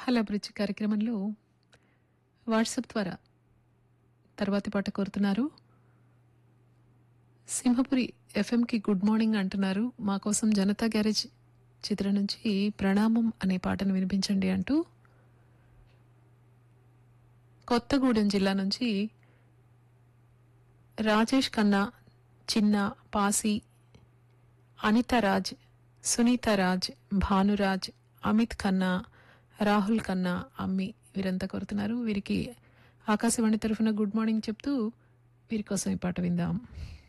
hello bridge కార్యక్రమంలో WhatsApp ద్వారా తర్వాతి పాట కోరుతున్నారు సింహపురి ఎఫ్ఎంకి గుడ్ మార్నింగ్ అంటున్నారు మా కోసం జనతా గ్యారేజ్ చిత్రం నుంచి ప్రణామం అనే పాటను వినిపించండి అంటూ కొత్తగూడెం జిల్లా నుంచి రాజేష్ ఖన్నా చిన్న పాసి అనితారాజ్ సునీతారాజ్ భానురాజ్ అమిత్ ఖన్నా రాహుల్ ఖన్నా అమ్మి వీరంతా కోరుతున్నారు వీరికి ఆకాశవాణి తరఫున గుడ్ మార్నింగ్ చెప్తూ వీరి కోసం ఈ పాట విందాం